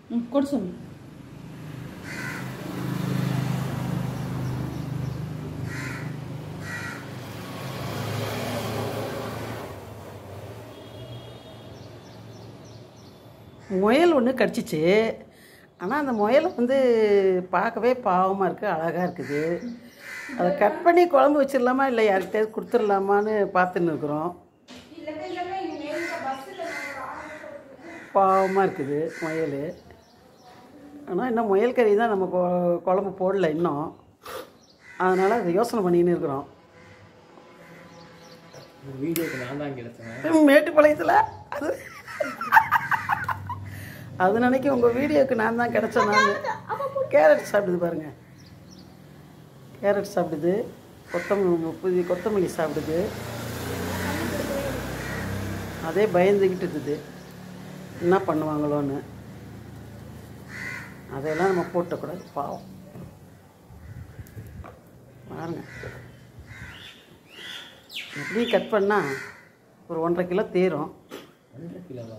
ம் கொடு சாமி முயல் ஒன்று கடிச்சிச்சு ஆனால் அந்த முயல் வந்து பார்க்கவே பாவமாக இருக்குது அழகாக இருக்குது அதை கட் பண்ணி குழம்பு வச்சிடலாமா இல்லை யார்கிட்டயாவது கொடுத்துடலாமான்னு பார்த்துன்னு இருக்கிறோம் பாவமாக இருக்குது முயல் ஆனால் இன்னும் முயல் கறி தான் நம்ம கொ- குழம்பு போடல இன்னும் அதனால் அதை யோசனை பண்ணின்னு இருக்கிறோம் இந்த வீடியோக்கு நான் தான் கிடைச்சேன் மேட்டுப்பாளையத்தில் அது அது நினைக்க உங்கள் வீடியோக்கு நான் தான் கிடச்சேன் நான் கேரட் சாப்பிடுது பாருங்க கேரட் சாப்பிடுது கொத்தமல்லி புதிய கொத்தமல்லி சாப்பிடுது அதே பயந்துக்கிட்டு இருக்குது என்ன பண்ணுவாங்களோன்னு அதையெல்லாம் நம்ம போட்டக்கூடாது பாவம் பாருங்க எப்படியும் கட் பண்ணால் ஒரு ஒன்றரை கிலோ தேரும் ஒன்றரை கிலோவா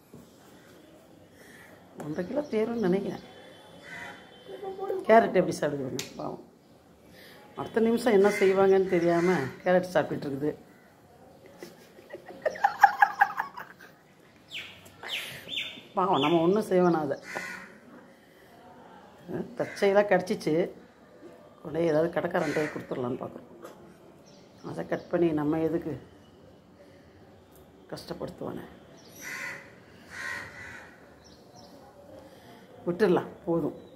ஒன்றரை கிலோ தேரும்னு நினைக்கிறேன் கேரட் எப்படி சாப்பிடுவாங்க பாவம் அடுத்த நிமிஷம் என்ன செய்வாங்கன்னு தெரியாமல் கேரட் சாப்பிட்டுட்டு இருக்குது பாவம் நம்ம ஒன்றும் செய்வேனா அதை அஹ் தற்செயலாக கிடச்சிச்சு உடனே ஏதாவது கடைக்காரன்ட்டே கொடுத்துடலான்னு பார்க்குறோம் அதை கட் பண்ணி நம்ம எதுக்கு கஷ்டப்படுத்துவானே விட்டுடலாம் போதும்